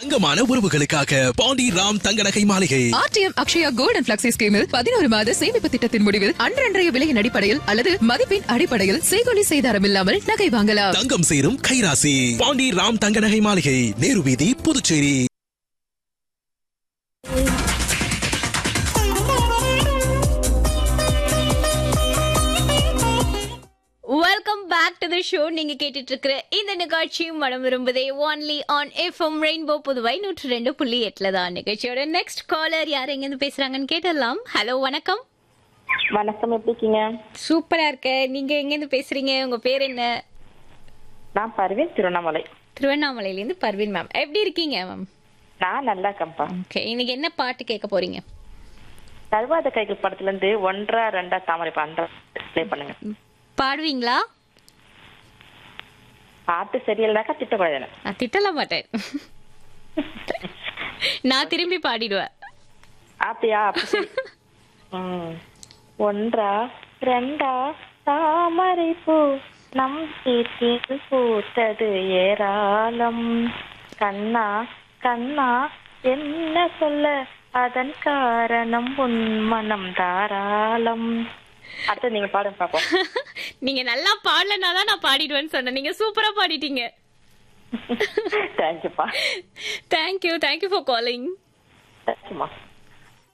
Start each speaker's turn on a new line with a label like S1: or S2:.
S1: தங்கமான உறவுகளுக்காக பாண்டி ராம் தங்க நகை மாளிகை
S2: RTM Akshaya gold and flexi ஸ்கீமில் பதினோரு மாத சேமிப்பு திட்டத்தின் முடிவில் அன்றன்றைய விலையின் அடிப்படையில் அல்லது மதிப்பின் அடிப்படையில் செய்கொலி செய்தாரம் இல்லாமல் நகை வாங்கலாம்
S1: தங்கம் சேரும் கைராசி பாண்டி ராம் தங்க நகை மாளிகை நேரு வீதி Puducherry
S3: welcome back to the show நீங்க கேட்டுட்டு இருக்கிற இந்த நிகழ்ச்சி மனம் விரும்புதே only on FM rainbow Puduvai நூற்று ரெண்டு புள்ளி எட்டுல தான் நிகழ்ச்சியோட நெக்ஸ்ட் காலர் யார் எங்க இருந்து பேசுறாங்கன்னு கேட்டலாம் ஹலோ வணக்கம்
S4: வணக்கம் எப்படி இருக்கீங்க
S3: சூப்பரா இருக்க நீங்க எங்க இருந்து பேசுறீங்க உங்க பேர் என்ன
S4: நான் பர்வீன் திருவண்ணாமலை
S3: திருவண்ணாமலையில இருந்து பர்வீன் மேம் எப்படி இருக்கீங்க மேம்
S4: நான் நல்லா இருக்கேன்ப்பா
S3: ஓகே இன்னைக்கு என்ன பாட்டு கேட்க போறீங்க
S4: தருவாத கைகள் படத்துல இருந்து ஒன்றா ரெண்டா தாமரை அந்த ப்ளே பண்ணுங்க
S3: பாடுவீங்களா
S4: பாட்டு சரியில்லைனாக்கா திட்டக்கூடாது
S3: நான் திட்டலாம் மாட்டேன் நான் திரும்பி பாடிடுவேன்
S4: அப்படியா அப்ப சரி. ம். ஒன்றா ரெண்டா தாமரை பூ நம் வீட்டில் பூத்தது ஏராளம் கண்ணா கண்ணா என்ன சொல்ல அதன் காரணம் உன் மனம் தாராளம் அடுத்து நீங்க பாடுங்க பாப்போம்
S3: நீங்க நல்லா பாடலனா தான் நான் பாடிடுவேன்னு சொன்னேன் நீங்க சூப்பரா பாடிட்டீங்க
S4: தேங்க்யூப்பா
S3: தேங்க்யூ தேங்க்யூ ஃபார் காலிங்
S4: தேங்க்யூமா